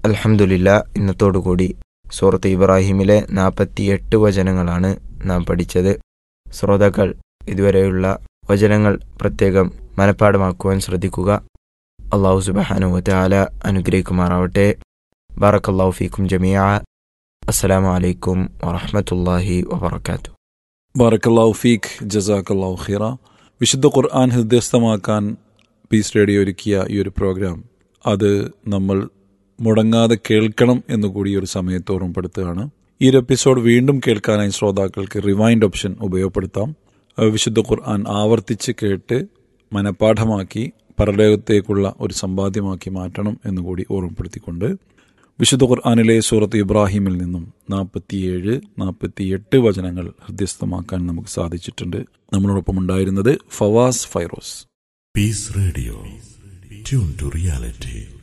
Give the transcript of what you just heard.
അൽഹംദുലില്ല ഇന്നത്തോടുകൂടി സൂറത്ത് ഇബ്രാഹിമിലെ നാൽപ്പത്തിയെട്ട് വചനങ്ങളാണ് നാം പഠിച്ചത് ശ്രോതാക്കൾ ഇതുവരെയുള്ള വചനങ്ങൾ പ്രത്യേകം മനഃപ്പാടമാക്കുവാൻ ശ്രദ്ധിക്കുക അള്ളാഹു സുബഹാനു താല അനുഗ്രഹിക്കുമാറാവട്ടെ ബാറക്കല്ലാഹു ഫീക്കും ജമിയ അസ്സലാമു അലൈക്കും വറഹ്മത്തുള്ളാഹി വബറകാതുഹു ബാറക്കല്ലാഹു ഫീഖ് ജസാക്കല്ലാഹു ഖിറ വിശുദ്ധ ഖുർആൻ ഹൃദയസ്ഥമാക്കാൻ പീസ് റേഡിയോ ഒരുക്കിയ ഈ ഒരു പ്രോഗ്രാം അത് നമ്മൾ മുടങ്ങാതെ കേൾക്കണം എന്നുകൂടി ഈ ഒരു സമയത്ത് ഓർമ്മപ്പെടുത്തുകയാണ് ഈ ഒരു എപ്പിസോഡ് വീണ്ടും കേൾക്കാനായി ശ്രോതാക്കൾക്ക് റിവൈൻഡ് ഓപ്ഷൻ ഉപയോഗപ്പെടുത്താം അഹ് വിശുദ്ധ ഖുർആൻ ആവർത്തിച്ച് കേട്ട് മനഃപ്പാഠമാക്കി പരലോകത്തേക്കുള്ള ഒരു സമ്പാദ്യമാക്കി മാറ്റണം എന്നുകൂടി ഓർമ്മപ്പെടുത്തിക്കൊണ്ട് വിശുദ്ധ ഖുർആാനിലെ സൂറത്ത് ഇബ്രാഹിമിൽ നിന്നും നാൽപ്പത്തിയേഴ് നാൽപ്പത്തിയെട്ട് വചനങ്ങൾ ഹൃദ്യസ്ഥമാക്കാൻ നമുക്ക് സാധിച്ചിട്ടുണ്ട് നമ്മളോടൊപ്പം ഉണ്ടായിരുന്നത് Fawaz Fairoz Peace Radio. Tune to reality.